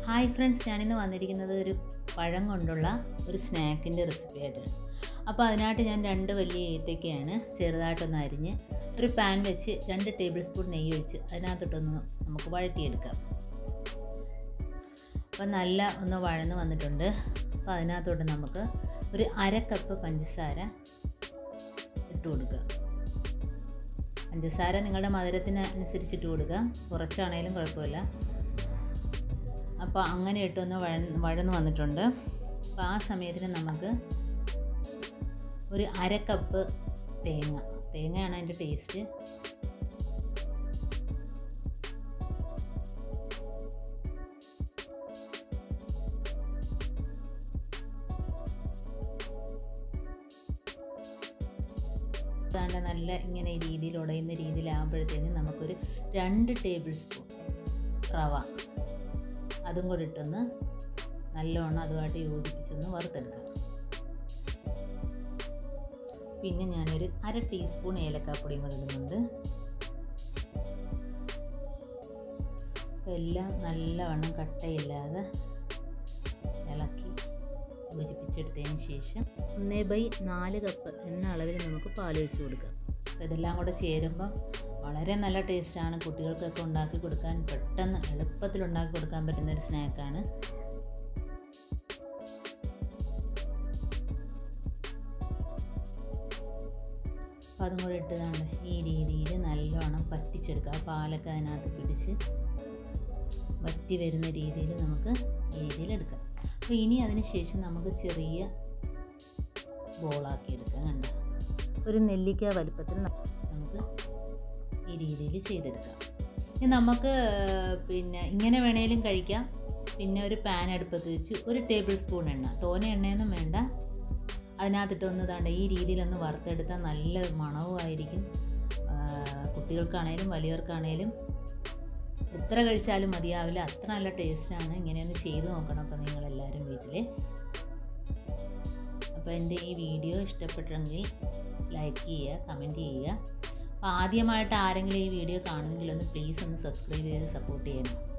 hi friends ഞാനിന്ന് വന്നിരിക്കുന്നത് ഒരു പഴം കൊണ്ടുള്ള ഒരു സ്നാക്കിൻ്റെ റെസിപ്പി ആയിട്ടാണ് അപ്പോൾ അതിനായിട്ട് ഞാൻ രണ്ട് വലിയ ഏത്തക്കയാണ് ചെറുതായിട്ടൊന്ന് അരിഞ്ഞ് ഒരു പാൻ വെച്ച് രണ്ട് ടേബിൾ സ്പൂൺ നെയ്യ് ഒഴിച്ച് അതിനകത്തോട്ടൊന്ന് നമുക്ക് വഴറ്റിയെടുക്കാം അപ്പോൾ നല്ല ഒന്ന് വഴന്ന് വന്നിട്ടുണ്ട് അപ്പോൾ അതിനകത്തോട്ട് നമുക്ക് ഒരു അര കപ്പ് പഞ്ചസാര ഇട്ട് കൊടുക്കുക പഞ്ചസാര നിങ്ങളുടെ മധുരത്തിന് അനുസരിച്ചിട്ട് കൊടുക്കുക കുറച്ചാണേലും കുഴപ്പമില്ല അപ്പോൾ അങ്ങനെ ഇട്ടൊന്ന് വഴ വഴന്ന് വന്നിട്ടുണ്ട് അപ്പോൾ ആ സമയത്തിന് നമുക്ക് ഒരു അര കപ്പ് തേങ്ങ തേങ്ങയാണ് അതിൻ്റെ ടേസ്റ്റ് അതാണ്ട് നല്ല ഇങ്ങനെ ഈ രീതിയിൽ ഉടയുന്ന രീതിയിലാകുമ്പോഴത്തേനും നമുക്കൊരു രണ്ട് ടേബിൾ സ്പൂൺ റവ അതും കൂടി ഇട്ടൊന്ന് നല്ലോണം അതുമായിട്ട് യോജിപ്പിച്ചൊന്ന് വറുത്തെടുക്കാം പിന്നെ ഞാനൊരു അര ടീസ്പൂൺ ഏലക്കാപ്പൊടിയും കൂടി ഇടുന്നുണ്ട് എല്ലാം നല്ലവണ്ണം കട്ടയില്ലാതെ ഇളക്കി യോജിപ്പിച്ചെടുത്തതിന് ശേഷം ഒന്നേ ബൈ നാല് കപ്പ് എന്ന അളവിൽ നമുക്ക് പാലൊഴിച്ച് കൊടുക്കാം അപ്പോൾ ഇതെല്ലാം കൂടെ ചേരുമ്പം വളരെ നല്ല ടേസ്റ്റാണ് കുട്ടികൾക്കൊക്കെ ഉണ്ടാക്കി കൊടുക്കാൻ പെട്ടെന്ന് എളുപ്പത്തിൽ ഉണ്ടാക്കി കൊടുക്കാൻ പറ്റുന്ന ഒരു സ്നാക്കാണ് അപ്പോൾ അതും കൂടെ ഇട്ടതാണ് ഈ രീതിയിൽ നല്ലോണം പറ്റിച്ചെടുക്കുക പാലൊക്കെ അതിനകത്ത് പിടിച്ച് വറ്റി വരുന്ന രീതിയിൽ നമുക്ക് ഈ രീതിയിൽ എടുക്കാം അപ്പോൾ ഇനി അതിന് ശേഷം നമുക്ക് ചെറിയ ബോളാക്കി എടുക്കാം കണ്ട ഒരു നെല്ലിക്ക വലുപ്പത്തിൽ നമുക്ക് ഈ രീതിയിൽ ചെയ്തെടുക്കാം ഇനി നമുക്ക് പിന്നെ ഇങ്ങനെ വേണേലും കഴിക്കാം പിന്നെ ഒരു പാൻ അടുപ്പത്ത് വെച്ച് ഒരു ടേബിൾ സ്പൂൺ എണ്ണ തോനെ എണ്ണയൊന്നും വേണ്ട അതിനകത്തിട്ട് ഒന്ന് താണ്ട ഈ രീതിയിലൊന്ന് വറുത്തെടുത്താൽ നല്ല മണവുമായിരിക്കും കുട്ടികൾക്കാണേലും വലിയവർക്കാണേലും എത്ര കഴിച്ചാലും മതിയാവില്ല അത്ര നല്ല ടേസ്റ്റാണ് ഇങ്ങനെയൊന്ന് ചെയ്തു നോക്കണം അപ്പോൾ നിങ്ങളെല്ലാവരും വീട്ടിൽ അപ്പോൾ എൻ്റെ ഈ വീഡിയോ ഇഷ്ടപ്പെട്ടെങ്കിൽ ലൈക്ക് ചെയ്യുക കമൻറ്റ് ചെയ്യുക അപ്പോൾ ആദ്യമായിട്ട് ആരെങ്കിലും ഈ വീഡിയോ കാണുമെങ്കിൽ ഒന്ന് പ്ലീസ് ഒന്ന് സബ്സ്ക്രൈബ് ചെയ്ത് സപ്പോർട്ട് ചെയ്യണം